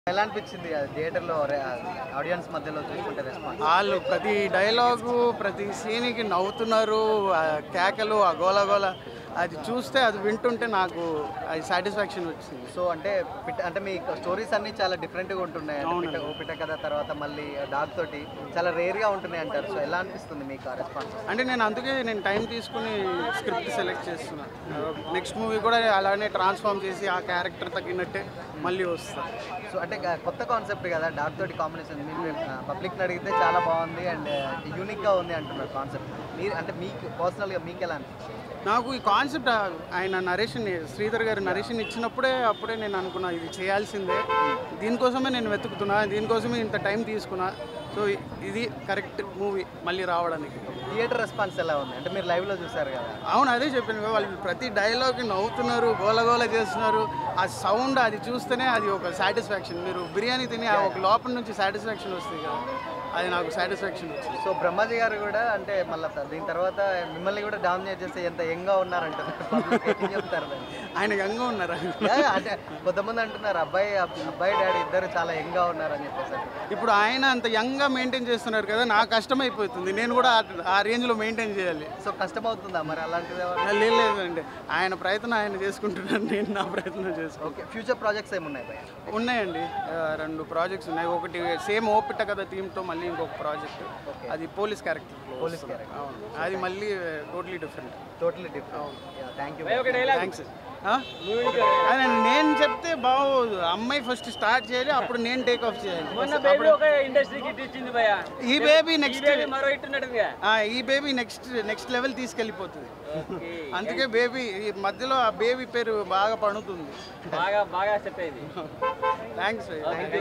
ఎలా అనిపించింది అది థియేటర్లో ఆడియన్స్ మధ్యలో చూసుకుంటే రెస్పాన్స్ వాళ్ళు ప్రతి డైలాగు ప్రతి సీన్కి నవ్వుతున్నారు ఆ కేకలు ఆ గోల గోల అది చూస్తే అది వింటుంటే నాకు అది సాటిస్ఫాక్షన్ వచ్చింది సో అంటే పిట్ట అంటే మీ స్టోరీస్ అన్ని చాలా డిఫరెంట్గా ఉంటున్నాయి అంటే అవునండి. పిట్ట- ఓ పిట్ట కథ తర్వాత మళ్ళీ డాగ్ తోటి చాలా రేర్గా ఉంటున్నాయి అంటారు సో ఎలా అనిపిస్తుంది మీకు ఆ రెస్పాన్స్ అంటే నేను అందుకే నేను టైం తీసుకుని స్క్రిప్ట్ సెలెక్ట్ చేస్తున్నాను నెక్స్ట్ మూవీ కూడా అలానే ట్రాన్స్ఫార్మ్ చేసి ఆ క్యారెక్టర్ తగ్గినట్టే మళ్ళీ వస్తాను సో అంటే గా- కొత్త కాన్సెప్ట్ కదా డాగ్ తోటి కాంబినేషన్ మీరు పబ్లిక్ని అడిగితే చాలా బాగుంది అండ్ యూనిక్గా ఉంది అంటున్నారు కాన్సెప్ట్ మీరు అంటే మీకు పర్సనల్గా మీకు ఎలా అనిపించింది నాకు ఈ కాన్సెప్ట్ ఆయన నరేషన్ శ్రీధర్ గారి నరేషన్ ఇచ్చినప్పుడే అప్పుడే నేను అనుకున్నా ఇది చేయాల్సిందే దీనికోసమే నేను వెతుకుతున్నా దీనికోసమే ఇంత టైం తీసుకున్నా సో ఇది కరెక్ట్ మూవీ మళ్ళీ రావడానికి థియేటర్ రెస్పాన్స్ ఎలా ఉంది అంటే మీరు లైవ్లో చూసారు కదా అవును అదే చెప్పాను కదా, వాళ్ళు ప్రతి డైలాగ్ నవ్వుతున్నారు గోలగోల చేస్తున్నారు ఆ సౌండ్ అది చూస్తేనే అది ఒక సాటిస్ఫాక్షన్ మీరు బిర్యానీ తిని ఆ ఒక లోపల నుంచి సాటిస్ఫాక్షన్ వస్తుంది కదా అది నాకు సాటిస్ఫాక్షన్ వచ్చింది సో బ్రహ్మాజీ గారు కూడా అంటే మళ్ళీ దీని తర్వాత మిమ్మల్ని కూడా డామినేట్ చేస్తే ఎంత యంగ్గా ఉన్నారంటారు Public ఏం చెప్తారు దాన్ని? ఆయన గంగా ఉన్నారా యా, అంటే కొంతమంది అంటున్నారు అబ్బాయి అబ్బాయి డాడీ ఇద్దరు చాలా యంగ్గా ఉన్నారని చెప్పేసి ఇప్పుడు ఆయన అంత యంగ్గా మెయింటైన్ చేస్తున్నారు కదా నాకు కష్టమైపోతుంది నేను కూడా ఆ- ఆ రేంజ్లో మెయింటైన్ చేయాలి సో కష్టమవుతుందా మరి అలాంటిది ఆ, లేదు లేదండి ఆయన ప్రయత్నం ఆయన చేసుకుంటున్నాను నేను నా ప్రయత్నం చేసుకుంటాను ఓకే ఫ్యూచర్ ప్రాజెక్ట్స్ ఏమున్నాయి భయ్య ఉన్నాయండి ఆ, రెండు ప్రాజెక్ట్స్ ఉన్నాయి ఒకటి సేమ్ ఓపిట కదా థీమ్తో మళ్ళీ ఇంకొక ప్రాజెక్ట్ అది పోలీస్ క్యారెక్టర్ పోలీస్ క్యారెక్టర్ అవును అది మళ్ళీ totally different totally different thank you thanks అదే నేను చెప్తే బాగోదు అమ్మాయి ఫస్ట్ స్టార్ట్ చేయాలి అప్పుడు నేను టేక్ ఆఫ్ చేయాలి మొన్న బేబీ ఒక ఇండస్ట్రీకి హిట్ ఇచ్చింది భయ ఈ బేబీ నెక్స్ట్ మరో హిట్ ఉన్నట్టుగా ఈ బేబీ నెక్స్ట్ నెక్స్ట్ లెవెల్ తీసుకెళ్ళిపోతుంది అందుకే బేబీ ఈ మధ్యలో ఆ బేబీ పేరు బాగా పడుతుంది బాగా బాగా సెట్ అయింది థ్యాంక్స్